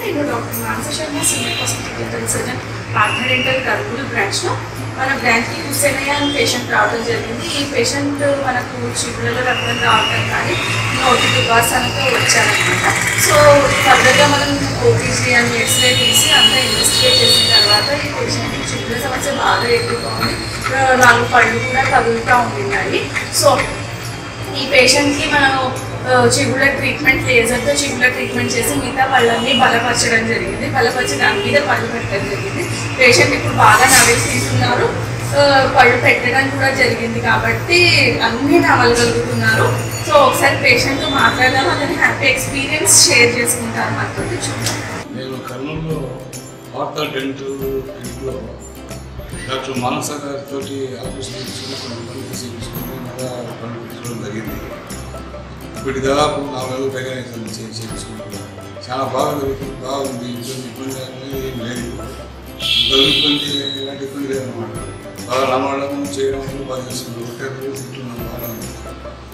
నేను doctor Manasa Sharma senior hospital dental surgeon Partha Dental Kurnool బ్రాంచ్లో మన బ్రాంచ్కి హుసేనయ్య అని పేషెంట్ రావడం జరిగింది ఈ పేషెంట్ మనకు చిగుళ్ళలో రక్తం రావడం కానీ నోటి దుర్వాసనతో వచ్చారనమాట సో ఫర్దర్గా మనం ఓపీసీ అని ఎక్స్రే తీసి అంతా ఇన్వెస్టిగేట్ చేసిన తర్వాత ఈ పేషెంట్కి చిగుళ్ళ సమస్య బాగా ఎక్కువగా ఉంది ఆ, నాలుగు పళ్ళు కూడా తగులుతూ ఉంటున్నాయి సో ఈ పేషెంట్కి మనం ఆ, చిగుళ్ళ ట్రీట్మెంట్ లేజర్తో చిగుళ్ళ ట్రీట్మెంట్ చేసి మిగతా పళ్ళన్నీ బలపరచడం జరిగింది బలపరిచి దాని మీద పళ్ళు పెట్టడం జరిగింది పేషెంట్ ఇప్పుడు బాగా నవ్వులు తీసుకున్నారు ఆ, పళ్ళు పెట్టడం కూడా జరిగింది కాబట్టి అన్నీ నవ్వగలుగుతున్నారు సో ఒకసారి పేషెంట్తో మాట్లాడదాం అతని హ్యాపీ ఎక్స్పీరియన్స్ షేర్ చేసుకుంటారు మనతో చూద్దాం నేను కర్నూలులో వార్తా డెంటల్ క్లినిక్లో డాక్టర్ మానస గారితో ఆపరేషన్ తీసుకుని కొన్ని పనులు చేయించుకుని మళ్ళా పనులు తీసుకోవడం జరిగింది ఇప్పుడు దాదాపు నాలుగు నెలలు పైగా నేను చే- చేయించుకుంటున్నాను చాలా బాగా జరుగుతుంది బాగుంది ఇబ్బంది ఇబ్బంది అనేది ఏం లేదు ఇబ్బంది ఇబ్బంది ఇలాంటి ఇబ్బంది లేదన్నమాట బాగా రామడం చేయడం బాగా చేస్తున్నాను ఒకటే రోజు తింటున్నాను బాగా ఉంది.